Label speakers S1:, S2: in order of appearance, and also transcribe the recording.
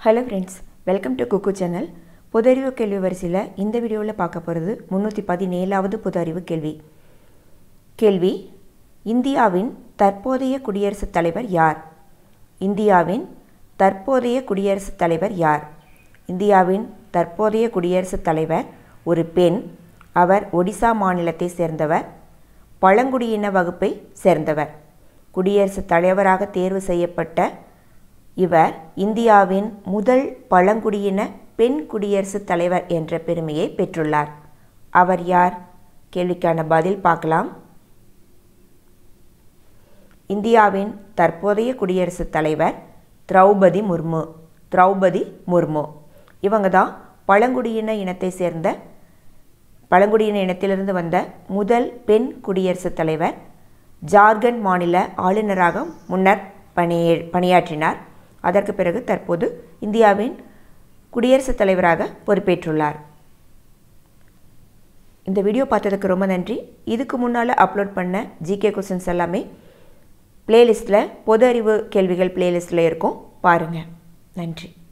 S1: hello friends welcome to cook channel பொது அறிவு கேள்வி வரிசையில் இந்த வீடியோவில் பார்க்க போகிறது முந்நூற்றி பதினேழாவது பொது அறிவு கேள்வி கேள்வி இந்தியாவின் தற்போதைய குடியரசுத் தலைவர் யார் இந்தியாவின் தற்போதைய குடியரசுத் தலைவர் யார் இந்தியாவின் தற்போதைய குடியரசுத் தலைவர் ஒரு பெண் அவர் ஒடிசா மாநிலத்தை சேர்ந்தவர் பழங்குடியின வகுப்பை சேர்ந்தவர் குடியரசுத் தலைவராக தேர்வு செய்யப்பட்ட இவர் இந்தியாவின் முதல் பழங்குடியின பெண் குடியரசுத் தலைவர் என்ற பெருமையை பெற்றுள்ளார் அவர் யார் கேள்விக்கான பதில் பார்க்கலாம் இந்தியாவின் தற்போதைய குடியரசுத் தலைவர் திரௌபதி முர்மு திரௌபதி முர்மு இவங்க தான் பழங்குடியின இனத்தை சேர்ந்த பழங்குடியின இனத்திலிருந்து வந்த முதல் பெண் குடியரசுத் தலைவர் ஜார்க்கண்ட் மாநில ஆளுநராக முன்னர் பணியே பணியாற்றினார் அதற்கு பிறகு தற்போது இந்தியாவின் குடியரசுத் தலைவராக பொறுப்பேற்றுள்ளார் இந்த வீடியோ பார்த்ததுக்கு ரொம்ப நன்றி இதுக்கு முன்னால் அப்லோட் பண்ண ஜிகே கொஸ்டின்ஸ் எல்லாமே பிளேலிஸ்ட்டில் பொது அறிவு கேள்விகள் பிளேலிஸ்ட்டில் இருக்கும் பாருங்கள் நன்றி